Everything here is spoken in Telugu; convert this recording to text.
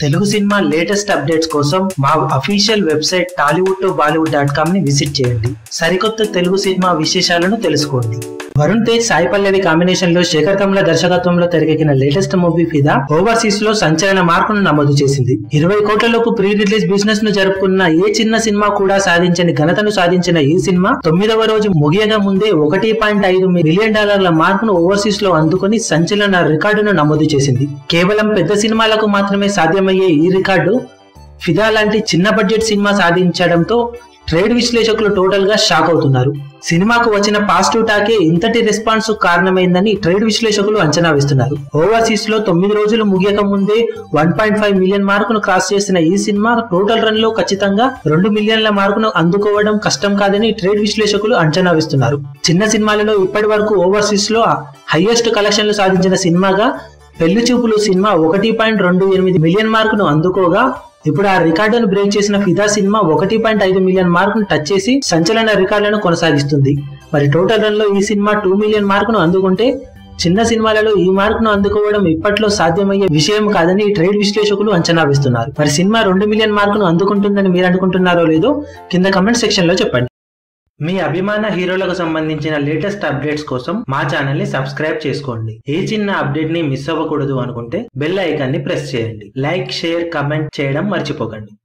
తెలుగు సినిమా లేటెస్ట్ అప్డేట్స్ కోసం మా official website Tollywood to Bollywood dot com ని విజిట్ చేయండి సరికొత్త తెలుగు సినిమా విశేషాలను తెలుసుకోండి వరుణ్ తేజ్ సాయి పల్లవి కాంబినేషన్ లో శేఖర్ కమల దర్శకత్వంలో తెరకెక్కిన లేటెస్ట్ మూవీ ఫిదా ఓవర్సీస్ లో సంచలన మార్కును నమోదు చేసింది ఇరవై కోట్లలోపు ప్రీ రిలీజ్ బిజినెస్ ను జరుపుకున్న ఏ చిన్న సినిమా కూడా సాధించని ఘనతను సాధించిన ఈ సినిమా తొమ్మిదవ రోజు ముగియగా ముందే ఒకటి పాయింట్ ఐదు మిలియన్ డాలర్ల మార్కును ఓవర్సీస్ లో అందుకుని సంచలన రికార్డును నమోదు చేసింది కేవలం పెద్ద సినిమాలకు మాత్రమే సాధ్యమయ్యే ఈ రికార్డు ఫిదా లాంటి చిన్న బడ్జెట్ సినిమా సాధించడంతో ట్రేడ్ విశ్లేషకులు టోటల్ గా షాక్ అవుతున్నారు సినిమాకు వచ్చిన పాజిటివ్ టాకే ఇంతటి రెస్పాన్స్ కారణమైందని ట్రేడ్ విశ్లేషకులు అంచనా వేస్తున్నారు ఓవర్సీస్ లో తొమ్మిది రోజులు ముగియక ముందే వన్ పాయింట్ ఫైవ్ మిలియన్ మార్కును క్రాస్ చేసిన ఈ సినిమా టోటల్ రన్ లో ఖచ్చితంగా రెండు మిలియన్ల మార్కును అందుకోవడం కష్టం కాదని ట్రేడ్ విశ్లేషకులు అంచనా వేస్తున్నారు చిన్న సినిమాలలో ఇప్పటి వరకు ఓవర్సీస్ లో హైయెస్ట్ కలెక్షన్లు సాధించిన సినిమాగా పెళ్లి చూపులు సినిమా ఒకటి పాయింట్ రెండు ఎనిమిది మిలియన్ మార్కును అందుకోగా ఇప్పుడు ఆ రికార్డును బ్రేక్ చేసిన ఫిదా సినిమా ఒకటి పాయింట్ ఐదు మిలియన్ మార్కును టచ్ చేసి సంచలన రికార్డులను కొనసాగిస్తుంది మరి టోటల్ రన్ లో ఈ సినిమా టూ మిలియన్ మార్కును అందుకుంటే చిన్న సినిమాలలో ఈ మార్కును అందుకోవడం ఇప్పట్లో సాధ్యమయ్యే విషయం కాదని ట్రేడ్ విశ్లేషకులు అంచనా వేస్తున్నారు మరి సినిమా రెండు మిలియన్ మార్కును అందుకుంటుందని మీరు అనుకుంటున్నారో లేదో కింద కమెంట్ సెక్షన్ లో చెప్పండి మీ అభిమాన హీరోలకు సంబంధించిన లేటెస్ట్ అప్డేట్స్ కోసం మా ఛానల్ ని సబ్స్క్రైబ్ చేసుకోండి ఏ చిన్న అప్డేట్ ని మిస్ అవ్వకూడదు అనుకుంటే బెల్ ఐకాన్ ని ప్రెస్ చేయండి లైక్ షేర్ కమెంట్ చేయడం మర్చిపోకండి